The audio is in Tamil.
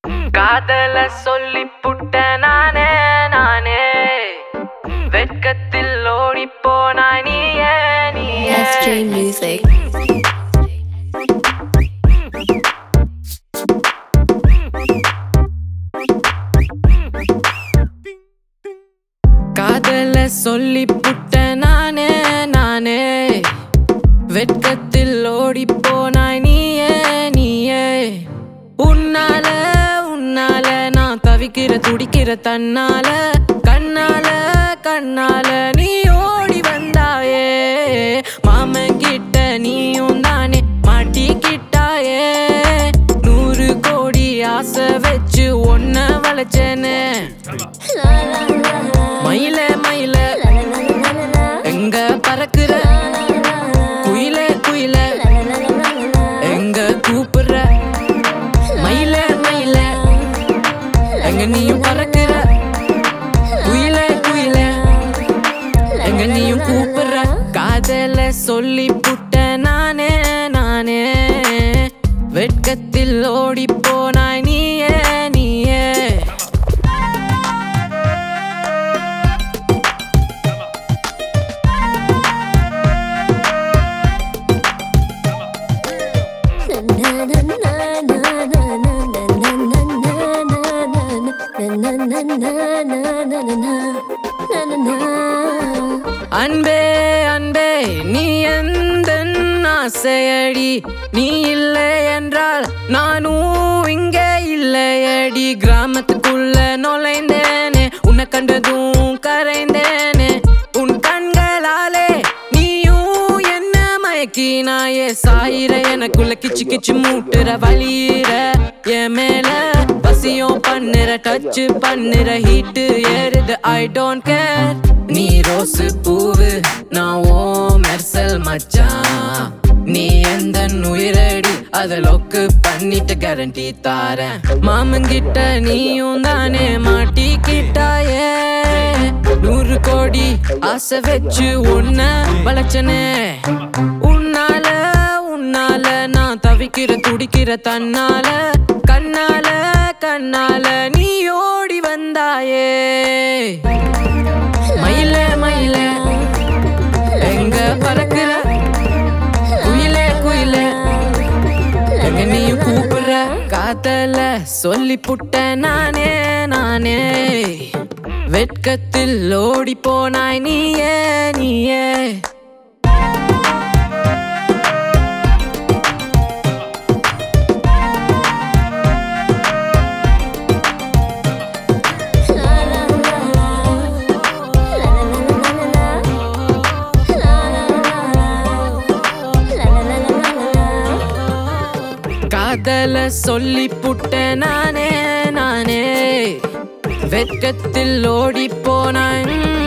காதல சொல்லி புட்ட நானே நானே வெட்கத்தில் ஓடி போனா நீயே நீயே SJ Music. காதல சொல்லி புட்ட நானே நானே வெட்கத்தில் ஓடி போனாய் நீயே நீயே உன்னால உன்னால நான் தவிக்கிற துடிக்கிற தன்னால கண்ணால கண்ணால நீ ஓடி வந்தாயே மாமன் கிட்ட நீயும் தானே மாட்டிக்கிட்டாயே நூறு கோடி ஆசை வச்சு ஒன்ன வளைச்சேனே மயில மயில எங்க பறக்குற குயில குயில எங்க கூப்பிடுற மயில மயில எங்க நீயும் பறக்குற குயில குயில எங்க நீயும் கூப்பிடுற காதல சொல்லி புட்ட நானே நானே வெட்கத்தில் ஓடி போனாய் நீயே நீயே அன்பே அன்பே நீ எந்த ஆசையடி நீ இல்லை என்றால் நானும் இங்கே இல்லையடி கிராமத்துக்குள்ள நுழைந்தேனே உன்னை கண்டதும் கரைந்தேனே உன் கண்களாலே நீயும் என்ன மயக்கினாயே சாயிர எனக்குள்ள கிச்சு கிச்சு மூட்டுற வலியிற என் மேல பசியும் பண்ணுற டச் பண்ணுற ஹீட்டு ஏறுது ஐ டோன்ட் கேர் நீ ரோஸு பூவு நான் ஓ மெர்சல் மச்சான் நீ எந்த உயிரடி அத லொக்கு பண்ணிட்டு கேரண்டி தாரேன் மாமங்கிட்ட நீயும் தானே மாட்டிக்கிட்டாயே நூறு கோடி ஆசை வச்சு உன்ன வளச்சனே உன்னால உன்னால நான் தவிக்கிற துடிக்கிற தன்னால கண்ணால கண்ணால நீ ஓடி வந்தாயே மயில மயில எங்க பறக்குற குயிலே குயிலே எங்க நீயும் கூப்பிடுற காதல சொல்லி புட்ட நானே நானே வெட்கத்தில் ஓடி போனாய் நீயே நீயே காதல சொல்லி புட்ட நானே நானே வெட்கத்தில் ஓடி போனான்